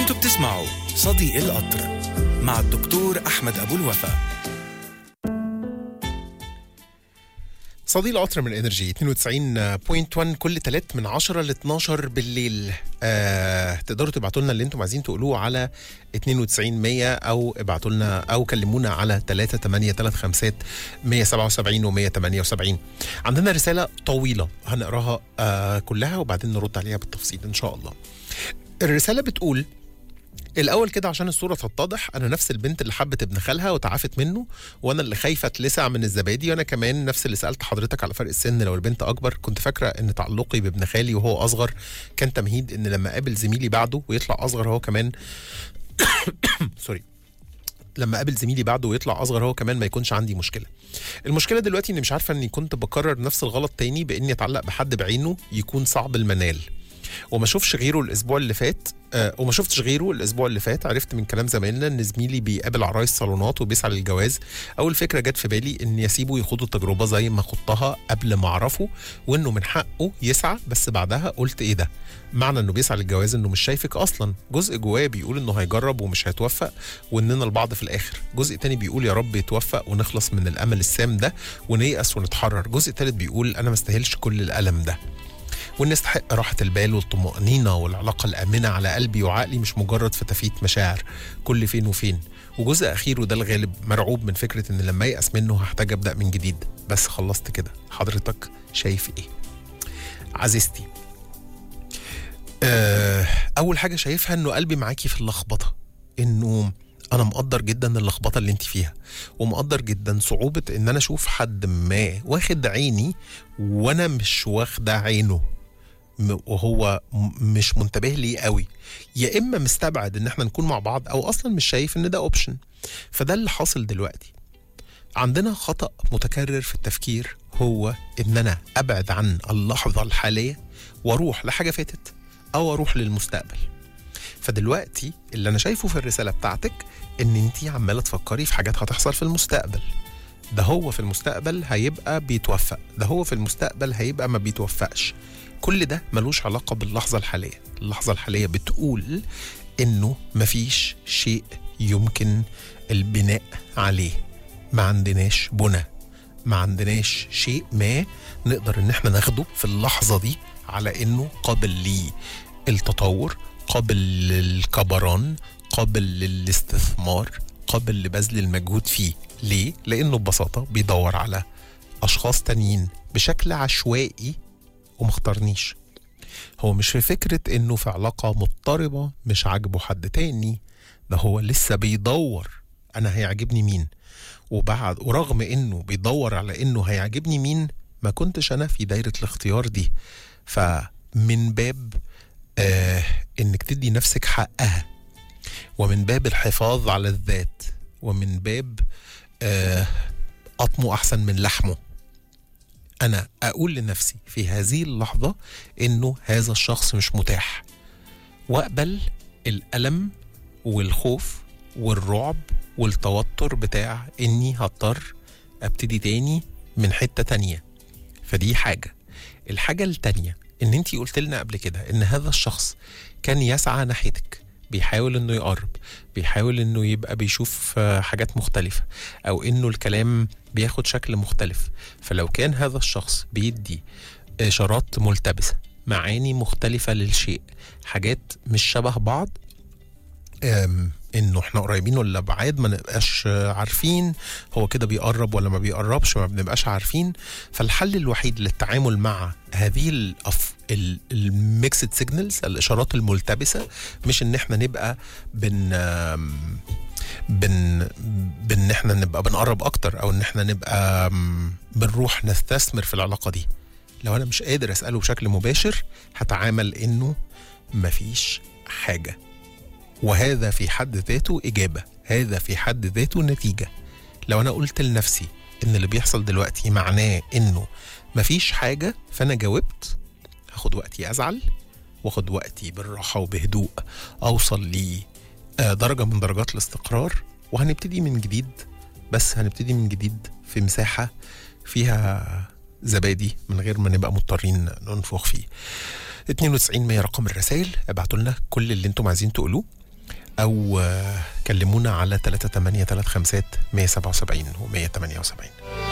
انتوا بتسمعوا صديق القطر مع الدكتور احمد ابو الوفا صديق القطر من انرجي 92.1 كل تلات من 10 ل 12 بالليل آه تقدروا تبعتوا لنا اللي انتم عايزين تقولوه على 92 100 او ابعتوا لنا او كلمونا على 3 8 3 5 177 و 178 عندنا رساله طويله هنقراها آه كلها وبعدين نرد عليها بالتفصيل ان شاء الله الرساله بتقول الاول كده عشان الصوره تتضح انا نفس البنت اللي حبت ابن خالها وتعافت منه وانا اللي خايفه اتلسع من الزبادي وانا كمان نفس اللي سالت حضرتك على فرق السن لو البنت اكبر كنت فاكره ان تعلقي بابن خالي وهو اصغر كان تمهيد ان لما اقابل زميلي بعده ويطلع اصغر هو كمان سوري لما اقابل زميلي بعده ويطلع اصغر هو كمان ما يكونش عندي مشكله المشكله دلوقتي اني مش عارفه اني كنت بكرر نفس الغلط تاني باني اتعلق بحد بعينه يكون صعب المنال وما اشوفش غيره الاسبوع اللي فات آه وما شفتش غيره الاسبوع اللي فات عرفت من كلام زمايلنا ان زميلي بيقابل عرايس صالونات وبيسعى للجواز اول فكره جت في بالي اني اسيبه يخوض التجربه زي ما خضتها قبل ما اعرفه وانه من حقه يسعى بس بعدها قلت ايه ده معنى انه بيسعى للجواز انه مش شايفك اصلا جزء جواه بيقول انه هيجرب ومش هيتوفق واننا البعض في الاخر جزء تاني بيقول يا رب يتوفق ونخلص من الامل السام ده ونيأس ونتحرر جزء تالت بيقول انا ما استاهلش كل الالم ده وان استحق راحه البال والطمانينه والعلاقه الامنه على قلبي وعقلي مش مجرد فتافيت مشاعر كل فين وفين وجزء اخير وده الغالب مرعوب من فكره ان لما يأس منه هحتاج ابدا من جديد بس خلصت كده حضرتك شايف ايه عزيزتي أه اول حاجه شايفها انه قلبي معاكي في اللخبطه انه انا مقدر جدا اللخبطه اللي انت فيها ومقدر جدا صعوبه ان انا اشوف حد ما واخد عيني وانا مش واخده عينه م- وهو م- مش منتبه لي قوي يا اما مستبعد ان احنا نكون مع بعض او اصلا مش شايف ان ده اوبشن فده اللي حاصل دلوقتي عندنا خطأ متكرر في التفكير هو ان انا ابعد عن اللحظه الحاليه واروح لحاجه فاتت او اروح للمستقبل فدلوقتي اللي انا شايفه في الرساله بتاعتك ان انت عماله تفكري في حاجات هتحصل في المستقبل ده هو في المستقبل هيبقى بيتوفق ده هو في المستقبل هيبقى ما بيتوفقش كل ده ملوش علاقه باللحظه الحاليه اللحظه الحاليه بتقول انه مفيش شيء يمكن البناء عليه ما عندناش بنى ما عندناش شيء ما نقدر ان احنا ناخده في اللحظه دي على انه قابل للتطور قابل للكبران قابل للاستثمار قابل لبذل المجهود فيه ليه؟ لأنه ببساطة بيدور على أشخاص تانيين بشكل عشوائي ومختارنيش هو مش في فكرة إنه في علاقة مضطربة مش عاجبه حد تاني ده هو لسه بيدور أنا هيعجبني مين وبعد ورغم إنه بيدور على إنه هيعجبني مين ما كنتش أنا في دايرة الاختيار دي فمن باب آه إنك تدي نفسك حقها ومن باب الحفاظ على الذات ومن باب آه قطمه أحسن من لحمه أنا أقول لنفسي في هذه اللحظة إنه هذا الشخص مش متاح وأقبل الألم والخوف والرعب والتوتر بتاع إني هضطر أبتدي تاني من حتة تانية فدي حاجة الحاجة التانية إن أنتي قلت لنا قبل كده إن هذا الشخص كان يسعى ناحيتك بيحاول انه يقرب بيحاول انه يبقى بيشوف آه، حاجات مختلفة او انه الكلام بياخد شكل مختلف فلو كان هذا الشخص بيدي اشارات ملتبسة معاني مختلفة للشيء حاجات مش شبه بعض أم، انه احنا قريبين ولا بعاد ما نبقاش آه، عارفين هو كده بيقرب ولا ما بيقربش ما بنبقاش عارفين فالحل الوحيد للتعامل مع هذه الأف... الميكسد سيجنالز الاشارات الملتبسه مش ان احنا نبقى بن آم، بن بان احنا نبقى بنقرب اكتر او ان احنا نبقى آم، بنروح نستثمر في العلاقه دي لو انا مش قادر اساله بشكل مباشر هتعامل انه مفيش حاجه وهذا في حد ذاته إجابة هذا في حد ذاته نتيجة لو أنا قلت لنفسي إن اللي بيحصل دلوقتي معناه إنه مفيش حاجة فأنا جاوبت هاخد وقتي أزعل واخد وقتي بالراحة وبهدوء أوصل لدرجة من درجات الاستقرار وهنبتدي من جديد بس هنبتدي من جديد في مساحة فيها زبادي من غير ما نبقى مضطرين ننفخ فيه 92 100 رقم الرسائل ابعتوا لنا كل اللي انتم عايزين تقولوه او آه، كلمونا على 383 177 و 178